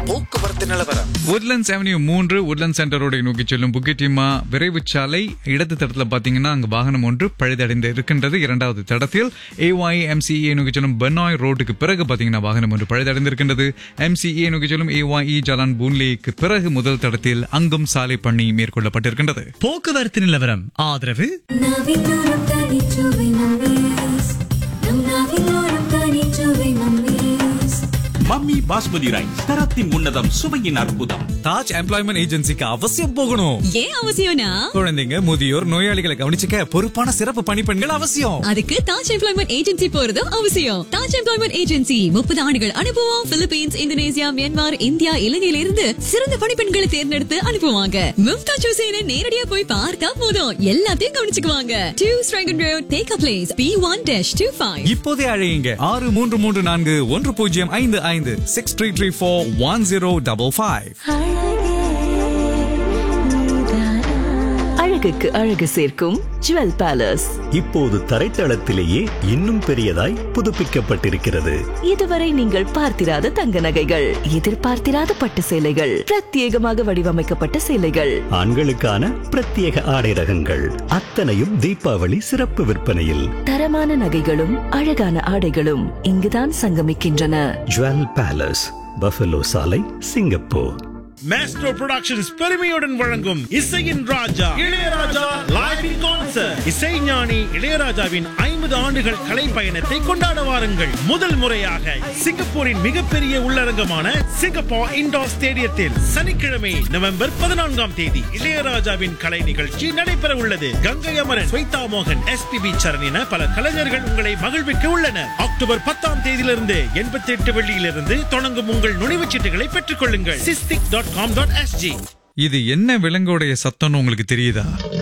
போக்குவரத்து நிலவரம் Woodlands Avenue மூன்று உட்லண்ட் சென்டர் ரோடை நோக்கி செல்லும் புக்கிட்டிமா விரைவு சாலை இடது தடத்தில் பாத்தீங்கன்னா அங்கு வாகனம் ஒன்று பழுதடைந்து இருக்கின்றது இரண்டாவது தடத்தில் ஏஒய் எம்சிஏ நோக்கி செல்லும் பெனாய் ரோட்டுக்கு பிறகு பாத்தீங்கன்னா வாகனம் ஒன்று பழுதடைந்து இருக்கின்றது எம்சிஏ நோக்கி செல்லும் ஏஒய் ஜலான் பூன்லேக்கு பிறகு முதல் தடத்தில் அங்கும் சாலை பணி மேற்கொள்ளப்பட்டிருக்கின்றது போக்குவரத்து நிலவரம் ஆதரவு நாவிலோரம் தனிச்சுவை மம்மீஸ் நம் நாவிலோரம் தனிச்சுவை மம்மீஸ் மம்மி பாஸ்மதி ரைஸ் தரத்தின் உன்னதம் சுவையின் அற்புதம் தாஜ் எம்ப்ளாய்மெண்ட் ஏஜென்சிக்கு அவசியம் போகணும் ஏன் அவசியம்னா குழந்தைங்க முதியோர் நோயாளிகளை கவனிச்சுக்க பொறுப்பான சிறப்பு பணிப்பெண்கள் அவசியம் அதுக்கு தாஜ் எம்ப்ளாய்மெண்ட் ஏஜென்சி போறதும் அவசியம் தாஜ் எம்ப்ளாய்மெண்ட் ஏஜென்சி முப்பது ஆண்டுகள் அனுபவம் பிலிப்பீன்ஸ் இந்தோனேசியா மியான்மர் இந்தியா இலங்கையில இருந்து சிறந்த பணிப்பெண்களை தேர்ந்தெடுத்து அனுப்புவாங்க மும்தாஜ் ஹுசேனை நேரடியா போய் பார்த்தா போதும் எல்லாத்தையும் கவனிச்சுக்குவாங்க டூ ஸ்ட்ரைகன் road take a place B one dash two five இப்போதே அழையுங்க ஆறு மூன்று மூன்று நான்கு ஒன்று பூஜ்ஜியம் ஐந்து ஐந்து six three three four one zero double five அழகுக்கு அழகு சேர்க்கும் ஜுவல் பேலஸ் இப்போது தரைத்தளத்திலேயே இன்னும் பெரியதாய் புதுப்பிக்கப்பட்டிருக்கிறது இதுவரை நீங்கள் பார்த்திராத தங்க நகைகள் எதிர்பார்த்திராத பட்டு சேலைகள் பிரத்யேகமாக வடிவமைக்கப்பட்ட சேலைகள் ஆண்களுக்கான பிரத்யேக ஆடை ரகங்கள் அத்தனையும் தீபாவளி சிறப்பு விற்பனையில் தரமான நகைகளும் அழகான ஆடைகளும் இங்குதான் சங்கமிக்கின்றன ஜுவல் பேலஸ் பஃபலோ சாலை சிங்கப்பூர் மேஸ்ட்ரோ புரொடக்ஷன்ஸ் பெருமையுடன் வழங்கும் இசையின் Raja Ilaiyaraaja live in concert Isaignani இளையராஜாவின் ஐம்பது ஆண்டுகள் கலை பயணத்தை கொண்டாட வாருங்கள் முதல் முறையாக சிங்கப்பூரின் மிகப்பெரிய உள்ளரங்கமான சிங்கப்பூர் இண்டோர் ஸ்டேடியத்தில் சனிக்கிழமை நவம்பர் பதினான்காம் தேதி இளையராஜாவின் கலை நிகழ்ச்சி நடைபெற உள்ளது கங்கை அமரன் ஸ்வைதா மோகன் எஸ்பிபி சரண் என பல கலைஞர்கள் உங்களை மகிழ்விக்க உள்ளனர் அக்டோபர் பத்தாம் தேதியிலிருந்து எண்பத்தி எட்டு வெள்ளியிலிருந்து தொடங்கும் உங்கள் நுழைவுச் சீட்டுகளை பெற்றுக் கொள்ளுங்கள் SISTIC dot com dot SG இது என்ன விலங்கோடைய சத்தம்னு உங்களுக்கு தெரியுதா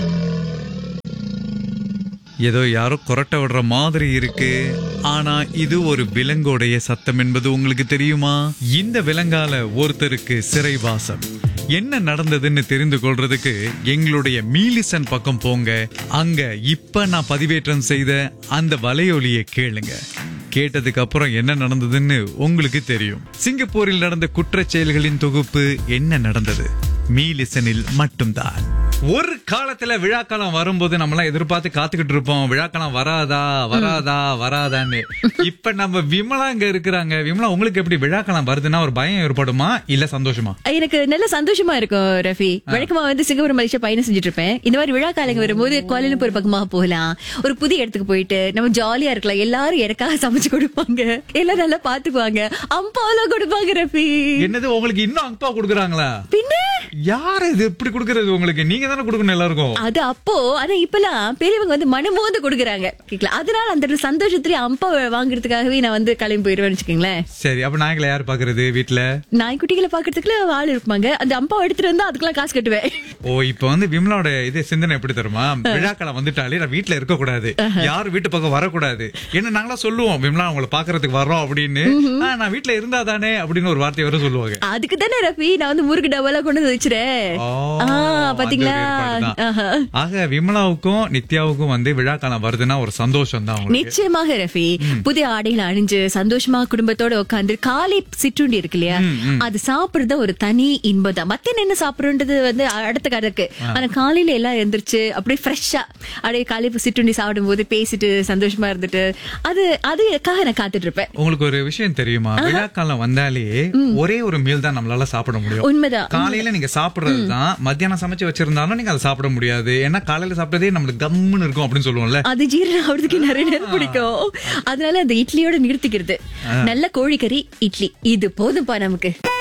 ஏதோ யாரோ கொரட்டை விடுற மாதிரி இருக்கு ஆனா இது ஒரு விலங்கோடைய சத்தம் என்பது உங்களுக்கு தெரியுமா இந்த விலங்கால ஒருத்தருக்கு சிறைவாசம் என்ன நடந்ததுன்னு தெரிந்து கொள்றதுக்கு எங்களுடைய மீலிசன் பக்கம் போங்க அங்க இப்ப நான் பதிவேற்றம் செய்த அந்த வலையொலியை கேளுங்க கேட்டதுக்கு அப்புறம் என்ன நடந்ததுன்னு உங்களுக்கு தெரியும் சிங்கப்பூரில் நடந்த குற்றச் செயல்களின் தொகுப்பு என்ன நடந்தது மீலிசனில் மட்டும்தான் ஒரு காலத்துல விழாக்காலம் வரும்போது நம்ம எல்லாம் எதிர்பார்த்து காத்துக்கிட்டு இருப்போம் விழாக்காலம் வராதா வராதா வராதான்னு இப்ப நம்ம விமலா இங்க இருக்கிறாங்க விமலா உங்களுக்கு எப்படி விழாக்காலம் வருதுன்னா ஒரு பயம் ஏற்படுமா இல்ல சந்தோஷமா எனக்கு நல்ல சந்தோஷமா இருக்கும் ரஃபி வழக்கமா வந்து சிங்கப்பூர் மலேசியா பயணம் செஞ்சுட்டு இருப்பேன் இந்த மாதிரி விழா காலங்க வரும்போது கோலிலம்பூர் பக்கமாக போகலாம் ஒரு புதிய இடத்துக்கு போயிட்டு நம்ம ஜாலியா இருக்கலாம் எல்லாரும் எனக்காக சமைச்சு கொடுப்பாங்க எல்லாம் நல்லா பாத்துக்குவாங்க அம்பாலாம் கொடுப்பாங்க ரஃபி என்னது உங்களுக்கு இன்னும் அங்கப்பா கொடுக்குறாங்களா பின்ன யாரு இது இப்படி கொடுக்கறது உங்களுக்கு நீங்க தானே கொடுக்கணும் எல்லாருக்கும் அது அப்போ ஆனா இப்பெல்லாம் பெரியவங்க வந்து மனமோந்து கொடுக்குறாங்க கேக்கல அதனால அந்த சந்தோஷத்துல அம்பா வாங்குறதுக்காகவே நான் வந்து கிளம்பி போயிருவேன் வச்சுக்கோங்களேன் சரி அப்ப நாய்களை யார் பாக்குறது வீட்டுல நாய்க்குட்டிகளை பாக்குறதுக்குள்ள ஆள் இருப்பாங்க அந்த அம்பா எடுத்துட்டு வந்தா அதுக்கெல்லாம் காசு கட்டுவேன் ஓ இப்ப வந்து விமலாவோட இது சிந்தனை எப்படி தருமா விழாக்காலம் வந்துட்டாலே நான் வீட்டுல இருக்க கூடாது யாரும் வீட்டு பக்கம் வரக்கூடாது என்ன நாங்களா சொல்லுவோம் விமலா உங்களை பாக்குறதுக்கு வரோம் அப்படின்னு "ஆ, நான் வீட்டுல இருந்தா தானே அப்படின்னு ஒரு வார்த்தை வர சொல்லுவாங்க அதுக்கு தானே ரஃபி நான் வந்து முறுக்கு டவெல்லாம் கொண்டு வந்து வச்சிரேன் ஓ, ஆ, பாத்தீங்களா அந்த ஒரு ஏற்பாடுதான். ஆஹா. ஆக விமலாவுக்கும் நித்யாவுக்கும் வந்து விழாக்காலம் வருதுன்னா ஒரு சந்தோஷம் தான் உங்களுக்கு நிச்சயமாக ரஃபி புதிய ஆடைகளை அணிஞ்சு சந்தோஷமா குடும்பத்தோட உட்காந்து காலை சிற்றுண்டி இருக்கு இல்லையா அது சாப்பிடுறது ஒரு தனி இன்பம் தான் மத்த என்ன சாப்பிடுறது வந்து அடுத்த கதைக்கு ஆனா காலையில எல்லாம் எந்திரிச்சு அப்படியே ஃப்ரெஷ்ஷா அப்படியே காலை சிற்றுண்டி சாப்பிடும் போது பேசிட்டு சந்தோஷமா இருந்துட்டு அது அதுக்காக நான் காத்துட்டு இருப்பேன் உங்களுக்கு ஒரு விஷயம் தெரியுமா விழாக்காலம் வந்தாலே ஒரே ஒரு மீல் தான் நம்மளால சாப்பிட முடியும் உண்மைதான் காலையில நீங்க சாப்பிடுறது தான் மத்தியானம் சமைச்சு வச்சிருந்தாலும் நீங்க அதை சாப்பிட முடியாது ஏன்னா காலையில சாப்பிட்டதே நம்மளுக்கு கம்முன்னு இருக்கும் அப்படின்னு சொல்லுவோம்ல அது ஜீரணம் ஆகுறதுக்கு நிறைய நேரம் பிடிக்கும் அதனால அந்த இட்லியோட நிறுத்திக்கிறது நல்ல கோழிக்கறி இட்லி இது போதும்பா நமக்கு